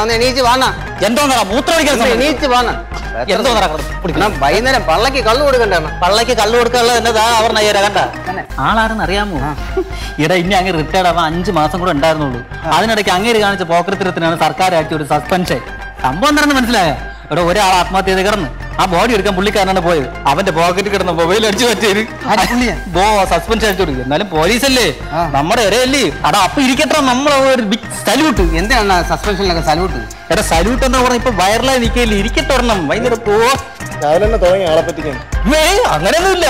ഒന്ന് എണീച്ച് വാണ എന്തോന്നാ മൂത്രം ഒഴിക്കാൻ ഒന്ന് സമയം എണീച്ച് വാണ എന്തോന്നാ അണ്ണാ വൈകുന്നേരം പള്ളക്ക് കള്ളു കൊടുക്കണ്ടേ അണ്ണാ പള്ളക്ക് കള്ളു കൊടുക്കാനുള്ളത് എന്നതാ അവർ നയ്യര കണ്ട ആളാരെന്ന് അറിയാമോ ഇടാ ഇനി അങ്ങ് റിട്ടയർഡ് ആവാൻ അഞ്ച് മാസം കൂടെ ഉണ്ടായിരുന്നുള്ളൂ അതിനിടയ്ക്ക് അങ്ങേര് കാണിച്ച പോക്കൃത്തിരത്തിനാണ് സർക്കാർ ആക്കിയ ഒരു സസ്പെൻഷൻ സംഭവം എന്താണെന്ന് മനസ്സിലായ ഇവിടെ ഒരാൾ ആത്മഹത്യ ചെയ്ത് കിടന്ന് ആ ബോഡി എടുക്കാൻ പുള്ളിക്കാരനാണ് പോയത് അവന്റെ പോക്കറ്റിൽ കിടന്ന മൊബൈൽ അടിച്ചു പറ്റിയത് ബോ സസ്പെൻഷൻ അടിച്ചു കൊടുക്കും എന്നാലും പോലീസല്ലേ നമ്മുടെ ഇരയല്ലേ അടാ അപ്പൊ ഇരിക്കട്ടെ നമ്മളെ ഒരു ബിഗ് സല്യൂട്ട് എന്തിനാണ് സസ്പെൻഷനിലൊക്കെ സല്യൂട്ട് എടാ സല്യൂട്ട് എന്ന് പറഞ്ഞ ഇപ്പൊ വയറിലായി നിൽക്കല്ലേ ഇരിക്കട്ടെ ഒരെണ്ണം ഭയങ്കര പോ രാവിലെ തന്നെ തുടങ്ങി ആളെ പറ്റിക്കാൻ മേ അങ്ങനെയൊന്നുമില്ല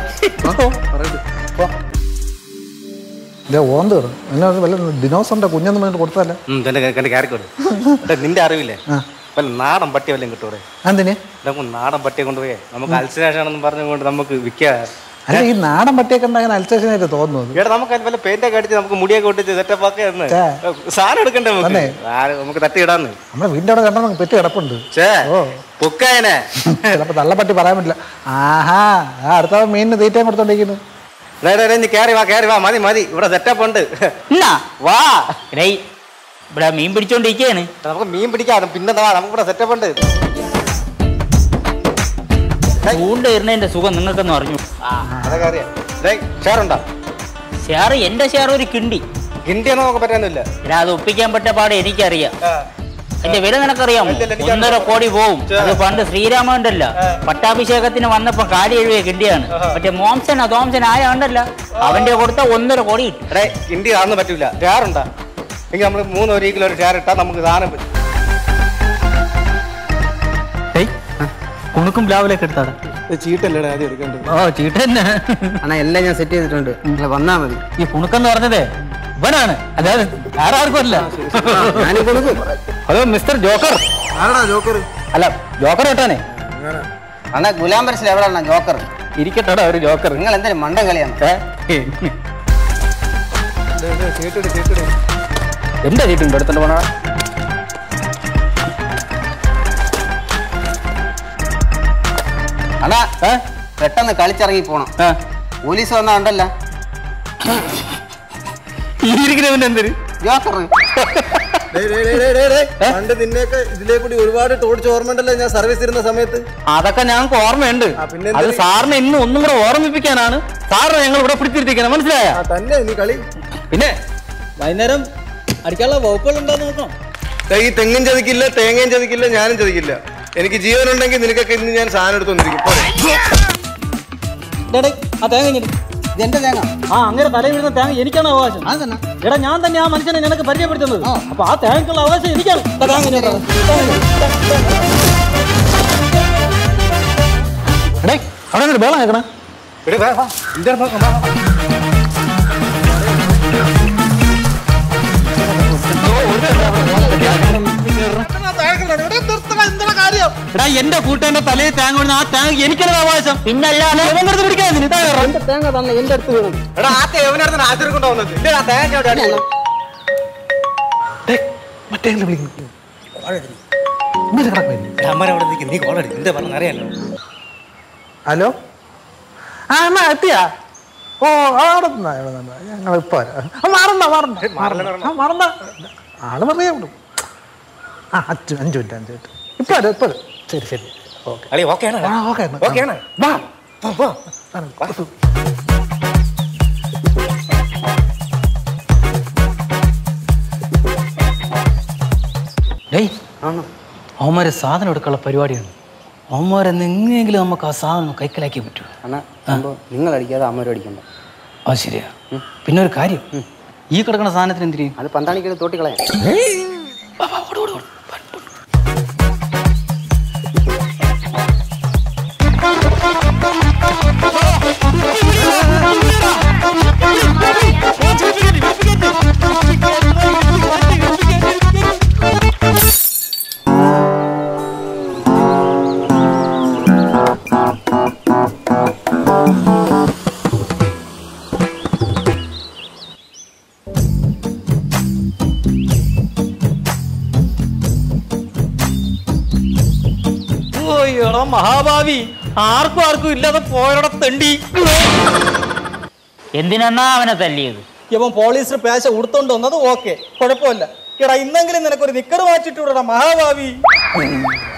ഇല്ല ഓന്ത് കയറും എന്നെ വല്ല ദിനോസറിന്റെ കുഞ്ഞെന്ന് പറഞ്ഞിട്ട് കൊടുത്തതല്ല എന്റെ ക്യാരക്കോട് നിന്റെ അറിവില്ലേ വല്ല നാടൻ പട്ടി വല്ലതും കിട്ടൂടെ എന്തിന് നമുക്ക് നാടൻ പട്ടിയെ കൊണ്ടുപോയേ നമുക്ക് അൽസരേഷൻ ആണെന്ന് പറഞ്ഞുകൊണ്ട് നമുക്ക് വിൽക്കാം അല്ല ഈ നാടൻ പട്ടിയൊക്കെ ഉണ്ടാകാൻ അൽസേഷനായിട്ട് തോന്നുന്നത് ഇവിടെ നമുക്ക് അതിന് വല്ല പെയിന്റൊക്കെ അടിച്ച് നമുക്ക് മുടിയൊക്കെ ഒട്ടിച്ച് സെറ്റപ്പ് ഒക്കെ എന്ന് ഛേ. സാധനം എടുക്കണ്ടേ നമുക്ക് തന്നെ? സാധനം നമുക്ക് തട്ടിയിടാന്ന് നമ്മുടെ വീടിന്റെ അവിടെ കണ്ടോ പെറ്റ് കിടപ്പുണ്ട് ചേ ഓ പൊക്കായനെ ചിലപ്പോ തള്ളപ്പട്ടി പറയാൻ പറ്റില്ല ആഹാ ആ അടുത്ത മീനിന് തീറ്റയും കൊടുത്തോണ്ടിരിക്കുന്നു ഡേ, ഡേ, ഡേ, നീ കയറി വാ കയറി വാ മതി മതി ഇവിടെ സെറ്റപ്പ് ഉണ്ട് എന്നാ വാ ഡേയ് ഇവിടെ മീൻ പിടിച്ചോണ്ടിരിക്കുകയാണ് നമുക്ക് മീൻ പിടിക്കാം പിന്നെ വാ നമുക്ക് ഇവിടെ സെറ്റപ്പ് ഉണ്ട് ചൂണ്ട ഇരുന്നതിന്റെ സുഖം നിങ്ങൾക്കെന്ന് അറിഞ്ഞു അതൊക്കെ അറിയാം ഷെയറുണ്ടോ ഷെയർ എന്റെ ഷെയർ ഒരു കിണ്ടി ഹിന്ദിയൊന്നും നമുക്ക് പറ്റാനൊന്നുമില്ല എടാ അത് ഒപ്പിക്കാൻ പറ്റ പാടെ എനിക്കറിയാം അതിന്റെ വില നിനക്കറിയാമോ ഇല്ല, ഇല്ല, എനിക്ക് ഒന്നര കോടി പോവും അത് പണ്ട് ശ്രീരാമണ്ടല്ല പട്ടാഭിഷേകത്തിന് വന്നപ്പോ കാലി എഴുതിയ കിണ്ടിയാണ് മറ്റേ മോംസനാ തോംസൻ ആയ ഉണ്ടല്ല അവന്റെ കൊടുത്ത ഒന്നര കോടി കിട്ടും എടേ ഹിന്ദി ആണെന്ന് പറ്റൂല ഷെയറുണ്ടോ എങ്കിൽ നമ്മൾ മൂന്ന് ഒരു കിലോ ഒരു ഷെയർ ഇട്ടാൽ നമുക്ക് സാധനം പറ്റും. കുണുക്കും ലാവിലേക്ക് എടുത്താണ് ചീട്ടല്ലേ ആദ്യം എടുക്കേണ്ടത് ഓ ചീട്ട തന്നെ അണ്ണാ എല്ലാം ഞാൻ സെറ്റ് ചെയ്തിട്ടുണ്ട് നിങ്ങൾ വന്നാ മതി ഈ കുണുക്കെന്ന് പറഞ്ഞതേ ഇവനാണ് അതായത് വേറെ ആർക്കും അല്ല ഞാൻ കൊടുക്കും ഹലോ മിസ്റ്റർ ജോക്കർ ആരാടാ ജോക്കർ അല്ല ജോക്കർ കേട്ടാനെ അണ്ണാ ഗുലാം ബർസിൽ എവിടെയാണ് ജോക്കർ ഇരിക്കട്ടെടാ ഒരു ജോക്കർ നിങ്ങൾ എന്തൊരു മണ്ടൻ കളിയാണ് ഏ? എന്താ ചീട്ടുണ്ട് എടുത്തോണ്ട് പോണ അണ്ണാ പെട്ടെന്ന് കളിച്ചിറങ്ങി പോണം പോലീസ് വന്നാ ഉണ്ടല്ലോ ഇരിക്കുന്നവന്റെ എന്തൊരു ജോക്കർ പണ്ട് നിന്നെയൊക്കെ ഇതിലേ കൂടി ഒരുപാട് ടോടിച്ച് ഓർമ്മയുണ്ടല്ലോ ഞാൻ സർവീസ് ഇരുന്ന സമയത്ത് അതൊക്കെ ഞങ്ങൾക്ക് ഓർമ്മയുണ്ട് പിന്നെ അത് സാറിനെ ഇന്ന് ഒന്നും കൂടെ ഓർമ്മിപ്പിക്കാനാണ് സാറിനെ ഞങ്ങൾ ഇവിടെ പിടിച്ചിരുത്തിക്കണം മനസ്സിലായ ആ തന്നെ നീ കളി പിന്നെ വൈകുന്നേരം അടിക്കാനുള്ള വകുപ്പുകൾ ഉണ്ടോ നോക്കണം ദേ, ഈ തെങ്ങും ചതിക്കില്ല തേങ്ങയും ചതിക്കില്ല ഞാനും ചതിക്കില്ല എനിക്ക് ജീവനുണ്ടെങ്കിൽ നിനക്കൊക്കെ ഇന്ന് ഞാൻ സാധനം എടുത്തോണ്ടിരിക്കും പോരെ ആ തേങ്ങ ഇങ്ങട്. ഇതെന്റെ തേങ്ങ ആ അങ്ങനെ തലയിൽ വീഴുന്ന തേങ്ങ എനിക്കാണ് അവകാശം അതെന്നാ എടാ ഞാൻ തന്നെ ആ മനുഷ്യനെ നിനക്ക് പരിചയപ്പെടുത്തുന്നത് അപ്പൊ ആ തേങ്ങക്കുള്ള അവകാശം എനിക്കാണ് ദാ തേങ്ങ ഇങ്ങോട്ട് വാ. എടേ അവിടെ ഒരു ബേളം കേൾക്കണേ എടി, വാ, വാ. ഇന്റെ അടുത്ത് നോക്കാം, വാ, വാ. എടാ എന്റെ കൂട്ടന്റെ തലയിൽ തേങ്ങ വീഴുന്ന ആ തേങ്ങ എനിക്കാണ് അവകാശം പിന്നല്ലാതെ ഇവന്റടുത്ത് പിടിക്കാൻ എന്തിന്? ഇതാ കയറ്. എന്റെ തേങ്ങ തന്നെ എന്റെ അടുത്ത് വീണു എടാ ആ തേവനടുത്ത് ആശുപത്രി കൊണ്ടുപോകുന്നത് ഇല്ല ആ തേങ്ങ അവിടെ അടിച്ചു. മറ്റേ വിളിക്കുന്നു ഇങ്ങനെ കിടക്കുന്നു എടാ, അമ്മേടെ അവിടെ നിൽക്ക്. നീ കോളടി എന്താ പറഞ്ഞ അറിയാലോ ഹലോ ആ എന്നാ എത്തിയാ ഓ അവിടെ നിന്നാ, ഇവിടെ നിന്നാ. ഞങ്ങൾ ഇപ്പൊ വരാം. ആ, മാറണ്ട മാറണ്ട ആ മാറണ്ട ആള് പറയാ ആ അഞ്ച് അഞ്ച് മിനിറ്റ് അഞ്ച് മിനിറ്റ് ഇപ്പൊ വരാം, ഇപ്പൊ വരാം. ശരി ശരി ഓക്കെ കളി ഓക്കെ ആണ് ആ ഓക്കെ എന്നാ. ഓക്കെ ആണ് വാ പോ, പോ. ആണ്, കൊടുത്തു. ഡേയ് അവന്മാരെ സാധനം എടുക്കാനുള്ള പരിപാടിയാണ് അവന്മാരെ എങ്ങനെയെങ്കിലും നമുക്ക് ആ സാധനം കൈക്കലാക്കിയേ പറ്റൂ അണ്ണാ സംഭവം നിങ്ങൾ അടിക്കാതെ അമ്മരും അടിക്കണ്ട അത് ശരിയാ പിന്നെ ഒരു കാര്യം ഈ കിടക്കുന്ന സാധനത്തിന് എന്തിരി അത് പന്താണിക്കത് തോട്ടിക്കളയാം ഓയ്യോടാ മഹാഭാവി ആർക്കും ആർക്കും ഇല്ലാതെ പോയട തെണ്ടി എന്തിനാ അവനെ തല്ലിയത് ഇവൻ പോലീസിന് പേശ ഉടുത്തോണ്ട് വന്നത് ഓക്കെ കുഴപ്പമില്ല എടാ ഇന്നെങ്കിലും നിനക്കൊരു നിക്കറ് മാറ്റിട്ടൂടാ മഹാഭാവി